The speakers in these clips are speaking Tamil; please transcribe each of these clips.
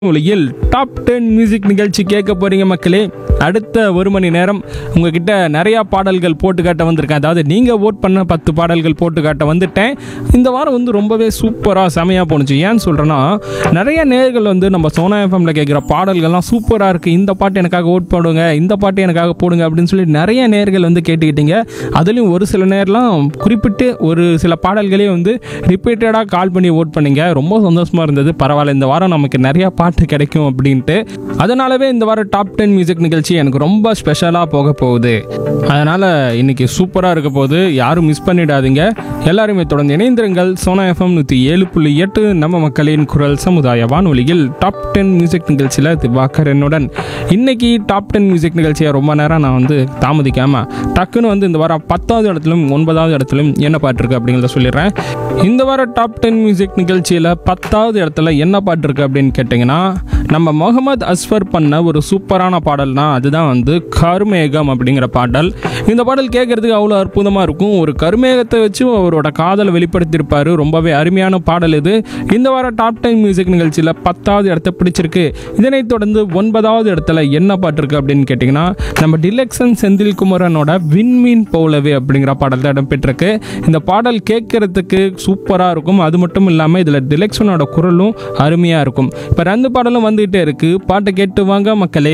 ஒளியில் டாப் டென் மியூசிக் நிகழ்ச்சி கேட்க போறீங்க மக்களே அடுத்த ஒரு மணி நேரம் உங்ககிட்ட நிறையா பாடல்கள் போட்டு காட்ட வந்திருக்கேன் அதாவது நீங்கள் ஓட் பண்ண பத்து பாடல்கள் போட்டு காட்ட வந்துட்டேன் இந்த வாரம் வந்து ரொம்பவே சூப்பராக செமையாக போணுச்சு ஏன்னு சொல்கிறேன்னா நிறைய நேர்கள் வந்து நம்ம சோனா எஃப்எம்ல கேட்குற பாடல்கள்லாம் சூப்பராக இருக்குது இந்த பாட்டு எனக்காக ஓட் போடுங்க இந்த பாட்டு எனக்காக போடுங்க அப்படின்னு சொல்லி நிறைய நேர்கள் வந்து கேட்டுக்கிட்டீங்க அதுலேயும் ஒரு சில நேரம்லாம் குறிப்பிட்டு ஒரு சில பாடல்களே வந்து ரிப்பீட்டடாக கால் பண்ணி ஓட் பண்ணீங்க ரொம்ப சந்தோஷமாக இருந்தது பரவாயில்ல இந்த வாரம் நமக்கு நிறையா பாட்டு கிடைக்கும் அப்படின்ட்டு அதனாலவே இந்த வாரம் டாப் டென் மியூசிக் நிகழ்ச்சி எனக்கு ரொம்ப ஸ்பெஷலாக போக போகுது அதனால் இன்னைக்கு சூப்பராக இருக்க போகுது யாரும் மிஸ் பண்ணிடாதீங்க எல்லாருமே தொடர்ந்து இணைந்திருங்கள் சோனா எஃப்எம் நூற்றி ஏழு புள்ளி எட்டு நம்ம மக்களின் குரல் சமுதாய வானொலியில் டாப் டென் மியூசிக் நிகழ்ச்சியில் திவாகர் என்னுடன் இன்னைக்கு டாப் டென் மியூசிக் நிகழ்ச்சியை ரொம்ப நேரம் நான் வந்து தாமதிக்காமல் டக்குன்னு வந்து இந்த வாரம் பத்தாவது இடத்துலையும் ஒன்பதாவது இடத்துலையும் என்ன பாட்டு இருக்கு அப்படிங்கிறத சொல்லிடுறேன் இந்த வாரம் டாப் டென் மியூசிக் நிகழ்ச்சியில் பத்தாவது இடத்துல என்ன பாட்டு இருக்கு அப்படின்னு கேட்டிங்கன்னா நம்ம முகமது அஸ்வர் பண்ண ஒரு சூப்பரான பாடல்னா அதுதான் வந்து கருமேகம் அப்படிங்கிற பாடல் இந்த பாடல் கேட்கறதுக்கு அவ்வளோ அற்புதமாக இருக்கும் ஒரு கருமேகத்தை வச்சு அவரோட காதலை வெளிப்படுத்தியிருப்பார் ரொம்பவே அருமையான பாடல் இது இந்த வாரம் டாப் டென் மியூசிக் நிகழ்ச்சியில் பத்தாவது இடத்த பிடிச்சிருக்கு இதனைத் தொடர்ந்து ஒன்பதாவது இடத்துல என்ன பாட்டு இருக்கு அப்படின்னு கேட்டிங்கன்னா நம்ம டிலெக்ஷன் செந்தில் குமரனோட விண்மீன் போலவே அப்படிங்கிற பாடல் தான் இடம்பெற்றிருக்கு இந்த பாடல் கேட்கறதுக்கு சூப்பராக இருக்கும் அது மட்டும் இல்லாமல் இதில் டிலெக்ஷனோட குரலும் அருமையாக இருக்கும் இப்போ ரெண்டு பாடலும் வந்துகிட்டே இருக்கு பாட்டை கேட்டு வாங்க மக்களே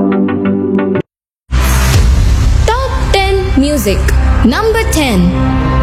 Top 10 Music Number 10